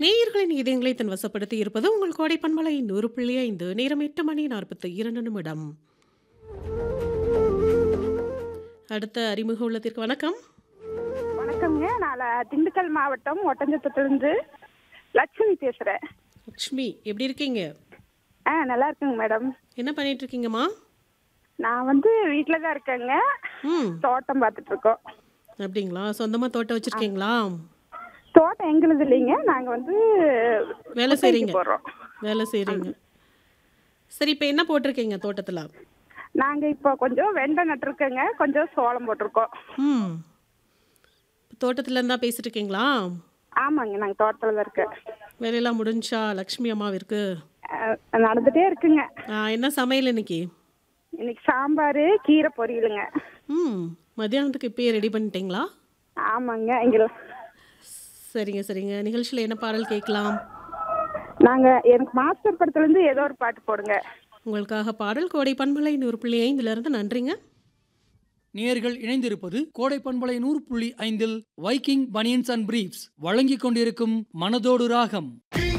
நேயர்களின் இதயங்களை தன் வசப்படுத்தி இருப்பது உங்கள் கோடை பண்பலை நூறு புள்ளி ஐந்து நேரம் எட்டு மணி நாற்பத்தி இரண்டு நிமிடம் அடுத்த அறிமுக உள்ளத்திற்கு வணக்கம் வணக்கம்ங்க நான் ல- திண்டுக்கல் மாவட்டம் ஒட்டஞ்சத்திலிருந்து லட்சுமி பேசுகிறேன் லக்ஷ்மி எப்படி இருக்கீங்க ஆ நல்லா இருக்குங்க மேடம் என்ன பண்ணிட்டு இருக்கீங்கம்மா நான் வந்து வீட்டில் தான் இருக்கேங்க ம் தோட்டம் பார்த்துட்டு இருக்கோம் அப்படிங்களா சொந்தமா தோட்டம் வச்சிருக்கீங்களா தோட்டம் எங்களுது இல்லைங்க நாங்கள் வந்து வேலை குத்தகைக்கு செய்றீங்க போடுறோம் வேலை செய்றீங்க சரி இப்போ என்ன போட்டிருக்கீங்க தோட்டத்தில் நாங்கள் இப்போ கொஞ்சம் வெண்டை நட்டுருக்கோங்க கொஞ்சம் சோளம் போட்டிருக்கோம் ம் தோட்டத்துல இருந்தா பேசிட்டு இருக்கீங்களா ஆமாங்க நாங்கள் தோட்டத்தில் தான் இருக்கோம் வேலையெல்லாம் முடிஞ்சா லக்ஷ்மி அம்மாவிற்கு அஹ், நடந்துட்டே இருக்குங்க ஆ, என்ன சமையல் இன்னைக்கு இன்னைக்கு சாம்பார் கீரை பொரியலுங்க ம் மத்தியானத்துக்கு இப்பயே ரெடி பண்ணிட்டீங்களா ஆமாங்க எங்கள் சரிங்க சரிங்க நிகழ்ச்சியில் என்ன பாடல் கேட்கலாம் நாங்கள் எனக்கு மாஸ்டர் படத்துலேருந்து ஏதோ ஒரு பாட்டு போடுங்க உங்களுக்காக பாடல் கோடை பண்பலை நூறு புள்ளி ஐந்துலேருந்து நன்றிங்க நேர்கள் இணைந்திருப்பது கோடை பண்பலை நூறு புள்ளி ஐந்தில் வைக்கிங் பனியன்ஸ் அண்ட் பிரீப்ஸ் வழங்கிக் கொண்டிருக்கும் மனதோடு ராகம்